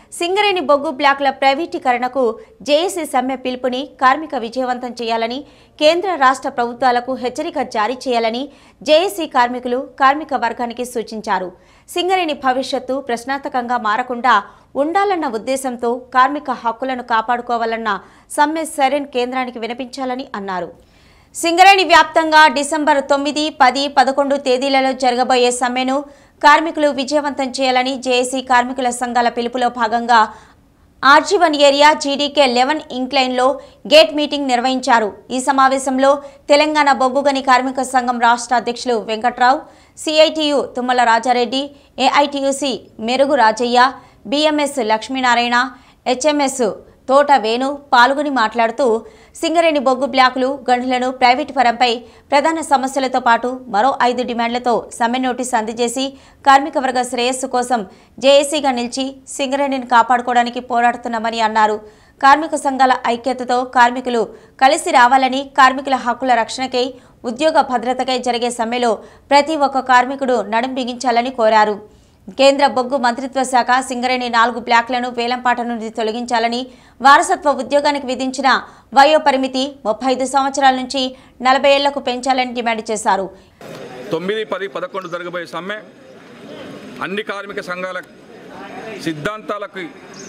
సింగరేణి బొగ్గు బ్లాకుల ప్రైవేటీకరణకు జేఏసీ సమ్మె పిలుపుని కార్మిక విజయవంతం చేయాలని కేంద్ర రాష్ట్ర ప్రభుత్వాలకు హెచ్చరిక జారీ చేయాలని జేఏసీ కార్మికులు కార్మిక వర్గానికి సూచించారు సింగరేణి భవిష్యత్తు ప్రశ్నార్థకంగా మారకుండా ఉండాలన్న ఉద్దేశంతో కార్మిక హక్కులను కాపాడుకోవాలన్న సమ్మె సరైన్ కేంద్రానికి వినిపించాలని అన్నారు సింగరేణి వ్యాప్తంగా డిసెంబర్ తొమ్మిది పది పదకొండు తేదీలలో జరగబోయే సమ్మెను కార్మికులు విజయవంతం చేయాలని జేఏసీ కార్మికుల సంఘాల పిలుపులో భాగంగా ఆర్జీవన్ ఏరియా జీడీకే లెవెన్ ఇంక్లైన్లో గేట్ మీటింగ్ నిర్వహించారు ఈ సమావేశంలో తెలంగాణ బొగ్గుగని కార్మిక సంఘం రాష్ట్ర అధ్యక్షులు Venkatrao CITU Tummala Rajareddy AITUC Merugu Rajaiah BMS Lakshminarayana HMS తోట వేణు పాల్గొని మాట్లాడుతూ సింగరేణి బొగ్గు బ్లాకులు గనులను ప్రైవేటు పరంపై ప్రధాన సమస్యలతో పాటు మరో ఐదు డిమాండ్లతో సమ్మె నోటీస్ అందజేసి కార్మిక వర్గ శ్రేయస్సు కోసం జేఏసీగా నిలిచి సింగరేణిని కాపాడుకోవడానికి పోరాడుతున్నామని అన్నారు కార్మిక సంఘాల ఐక్యతతో కార్మికులు కలిసి రావాలని కార్మికుల హక్కుల రక్షణకై ఉద్యోగ భద్రతకై జరిగే సమ్మెలో ప్రతి ఒక్క కార్మికుడు నడుం బిగించాలని కోరారు కేంద్ర బొగ్గు మంత్రిత్వ శాఖ సింగరేణి నాలుగు బ్లాక్లను వేలంపాట నుండి తొలగించాలని వారసత్వ ఉద్యోగానికి విధించిన వయో పరిమితి ముప్పై ఐదు సంవత్సరాల నుంచి నలభై ఏళ్లకు పెంచాలని డిమాండ్ చేశారు తొమ్మిది పది పదకొండు జరగబోయే సమ్మె అన్ని కార్మిక సంఘాల సిద్ధాంతాలకు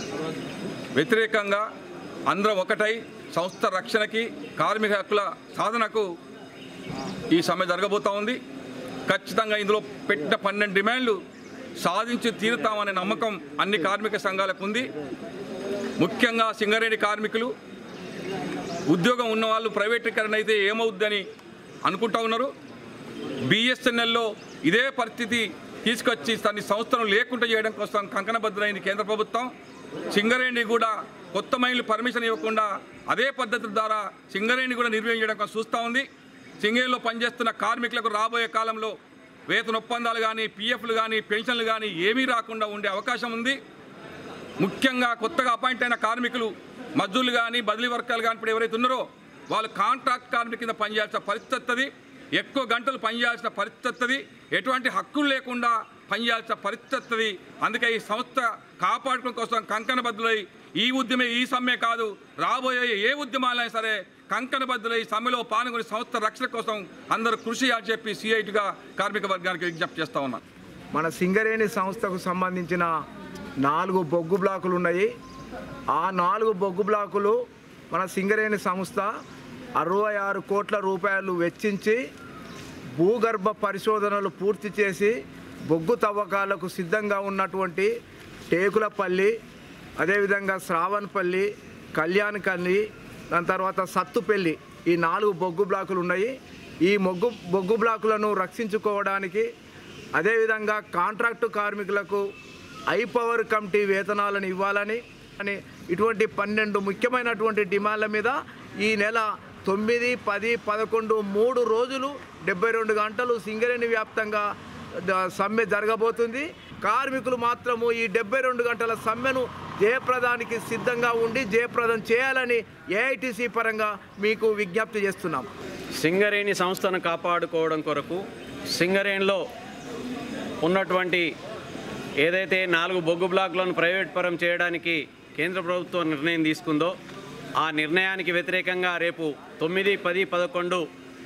వ్యతిరేకంగా అందరం ఒకటై సంస్థ రక్షణకి కార్మిక హక్కుల సాధనకు ఈ సమ్మె జరగబోతా ఉంది ఖచ్చితంగా ఇందులో పెట్టిన పన్నెండు డిమాండ్లు సాధించి తీరుతామనే నమ్మకం అన్ని కార్మిక సంఘాలకు ఉంది ముఖ్యంగా సింగరేణి కార్మికులు ఉద్యోగం ఉన్న వాళ్ళు ప్రైవేటీకరణ అయితే ఏమవుద్దని అనుకుంటా ఉన్నారు బిఎస్ఎన్ఎల్లో ఇదే పరిస్థితి తీసుకొచ్చి తన సంస్థను లేకుండా చేయడం కోసం కంకణబద్ధమైంది కేంద్ర ప్రభుత్వం సింగరేణి కూడా కొత్త మైన్లు పర్మిషన్ ఇవ్వకుండా అదే పద్ధతి ద్వారా సింగరేణి కూడా నిర్వహణ చేయడం కోసం చూస్తూ ఉంది సింగరేణిలో పనిచేస్తున్న కార్మికులకు రాబోయే కాలంలో వేతన ఒప్పందాలు కానీ పిఎఫ్లు కానీ పెన్షన్లు కానీ ఏమీ రాకుండా ఉండే అవకాశం ఉంది ముఖ్యంగా కొత్తగా అపాయింట్ అయిన కార్మికులు మజ్జులు కానీ బదిలీ వర్గాలు కానీ ఇప్పుడు ఎవరైతే ఉన్నారో వాళ్ళు కాంట్రాక్ట్ కార్మిక కింద పనిచేయాల్సిన పరిస్థితి వస్తుంది ఎక్కువ గంటలు పనిచేయాల్సిన పరిస్థితి వస్తుంది ఎటువంటి హక్కులు లేకుండా పనిచేయాల్సిన పరిస్థితి వస్తుంది అందుకే ఈ సంస్థ కాపాడుకోవడం కోసం కంకణబద్దులై ఈ ఉద్యమే ఈ సమ్మె కాదు రాబోయే ఏ ఉద్యమాలైనా సరే కంకణబద్దులై సమ్మెలో పాల్గొని సంస్థ రక్షణ కోసం అందరూ కృషి చేయాలని చెప్పి సిఐటిగా కార్మిక వర్గానికి విజ్ఞప్తి చేస్తా ఉన్నాను మన సింగరేణి సంస్థకు సంబంధించిన నాలుగు బొగ్గు బ్లాకులు ఉన్నాయి ఆ నాలుగు బొగ్గు బ్లాకులు మన సింగరేణి సంస్థ అరవై ఆరు కోట్ల రూపాయలు వెచ్చించి భూగర్భ పరిశోధనలు పూర్తి చేసి బొగ్గు తవ్వకాలకు సిద్ధంగా ఉన్నటువంటి టేకులపల్లి అదేవిధంగా శ్రావణపల్లి కళ్యాణకల్లి దాని తర్వాత సత్తుపల్లి ఈ నాలుగు బొగ్గు బ్లాకులు ఉన్నాయి ఈ మొగ్గు బొగ్గు బ్లాకులను రక్షించుకోవడానికి అదేవిధంగా కాంట్రాక్టు కార్మికులకు ఐ పవర్ కమిటీ వేతనాలను ఇవ్వాలని అని ఇటువంటి పన్నెండు ముఖ్యమైనటువంటి డిమాండ్ల మీద ఈ నెల తొమ్మిది పది పదకొండు మూడు రోజులు డెబ్బై రెండు గంటలు సింగరేణి వ్యాప్తంగా ద- సమ్మె జరగబోతుంది కార్మికులు మాత్రము ఈ డెబ్బై రెండు గంటల సమ్మెను జయప్రదానికి సిద్ధంగా ఉండి జయప్రదం చేయాలని ఏఐటీసీ పరంగా మీకు విజ్ఞప్తి చేస్తున్నాం సింగరేణి సంస్థను కాపాడుకోవడం కొరకు సింగరేణిలో ఉన్నటువంటి ఏదైతే నాలుగు బొగ్గు బ్లాకులను ప్రైవేట్ పరం చేయడానికి కేంద్ర ప్రభుత్వం నిర్ణయం తీసుకుందో ఆ నిర్ణయానికి వ్యతిరేకంగా రేపు తొమ్మిది పది పదకొండు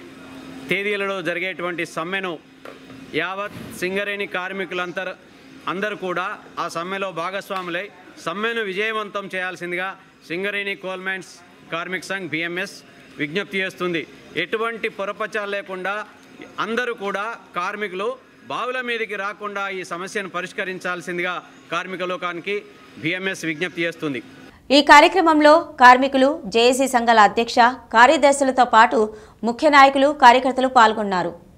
తేదీలలో జరిగేటువంటి సమ్మెను యావత్ సింగరేణి కార్మికులంతర్ అందరూ కూడా ఆ సమ్మెలో భాగస్వాములై సమ్మెను విజయవంతం చేయాల్సిందిగా సింగరేణి కోల్మైన్స్ కార్మిక్ సంఘ్ బిఎంఎస్ విజ్ఞప్తి చేస్తుంది ఎటువంటి పొరపచాలు లేకుండా అందరూ కూడా కార్మికులు బావుల మీదకి రాకుండా ఈ సమస్యను పరిష్కరించాల్సిందిగా కార్మిక లోకానికి బిఎంఎస్ విజ్ఞప్తి చేస్తుంది ఈ కార్యక్రమంలో కార్మికులు జేఏసీ సంఘాల అధ్యక్ష కార్యదర్శులతో పాటు ముఖ్య నాయకులు కార్యకర్తలు పాల్గొన్నారు